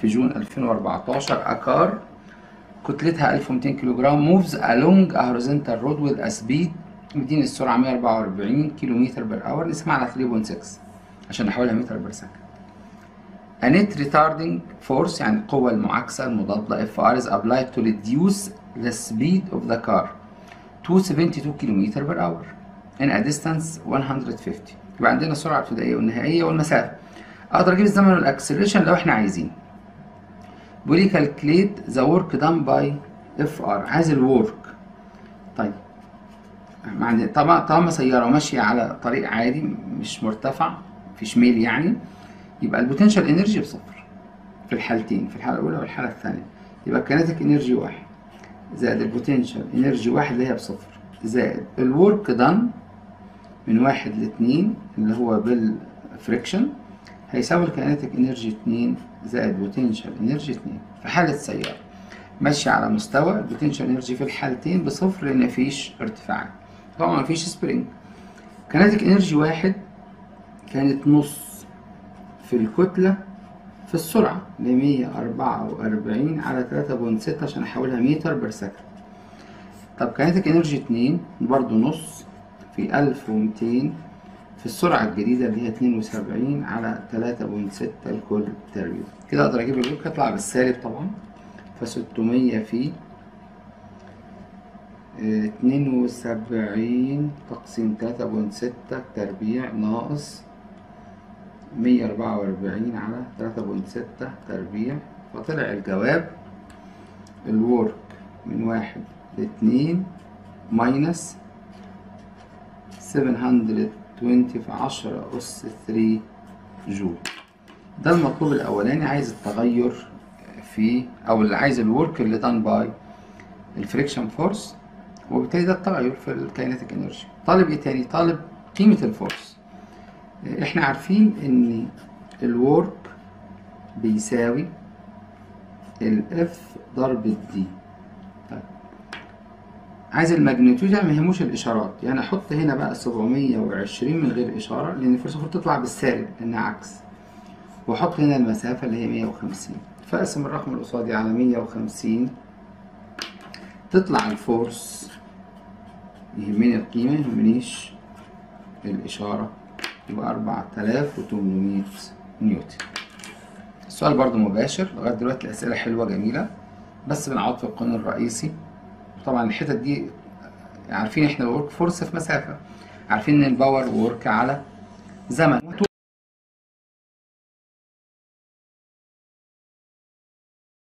في جون 2014 أكار كتلتها 1200 كيلو جرام موفز along a horizontal road with a speed مديني السرعة 144 كيلو متر بر اور نسمع على 3.6 عشان نحولها متر بر سكند A net retarding force يعني القوة المعاكسة المضادة FR is applied to reduce the speed of the car to 72 km per hour in a distance 150 يبقى عندنا السرعة الابتدائية والنهائية والمسافة أقدر أجيب الزمن والأكسلريشن لو إحنا عايزين بيقول لي calculate the work done by FR عايز الورك طيب مع طبعا طالما سيارة ماشية على طريق عادي مش مرتفع مفيش ميل يعني يبقى البوتنشال انرجي بصفر في الحالتين في الحالة الأولى والحالة الثانية يبقى الكينيتيك انرجي واحد زائد البوتنشال انرجي واحد اللي هي بصفر زائد الورك دان من واحد لاتنين اللي هو بالفريكشن هيساوي الكينيتيك انرجي اتنين زائد بوتنشال انرجي اتنين في حالة سيارة ماشية على مستوى البوتنشال انرجي في الحالتين بصفر لأن مفيش ارتفاعات طبعا مفيش سبرينج كينيتيك انرجي واحد كانت نص في الكتلة في السرعة لمية أربعة وأربعين على تلاتة بوينت ستة عشان أحولها متر بر سكند طب كينيتيك انرجي اتنين برضو نص في ألف ومتين في السرعة الجديدة اللي هي اتنين وسبعين على تلاتة بوينت ستة لكل تربيع كده أقدر أجيب الورك يطلع بالسالب طبعا فستمية في اتنين وسبعين تقسيم تلاتة بوينت ستة تربيع ناقص مية أربعة وأربعين على تلاتة بوينت ستة تربيع فطلع الجواب الورك من واحد لاتنين ماينس سفن هندرد توينتي في عشرة أس ثري جول ده المطلوب الأولاني عايز التغير في أو اللي عايز الورك اللي دان باي الفريكشن فورس وبالتالي ده التغير في الكاينتيك انرجي طالب ايه تاني طالب قيمة الفورس احنا عارفين ان الورك بيساوي الاف ضرب الدي طيب عايز الماجنتيود يعني ما يهموش الاشارات يعني احط هنا بقى 720 من غير اشاره لان الفرصه المفروض تطلع بالسالب لانها عكس واحط هنا المسافه اللي هي 150 فاقسم الرقم اللي قصادي على 150 تطلع الفورس يهمني القيمه يهمنيش الاشاره يبقى 4800 نيوتن السؤال برضو مباشر لغايه دلوقتي الاسئله حلوه جميله بس بنعوض في القانون الرئيسي طبعا الحتت دي عارفين احنا الورك فورس في مسافه عارفين ان الباور ورك على زمن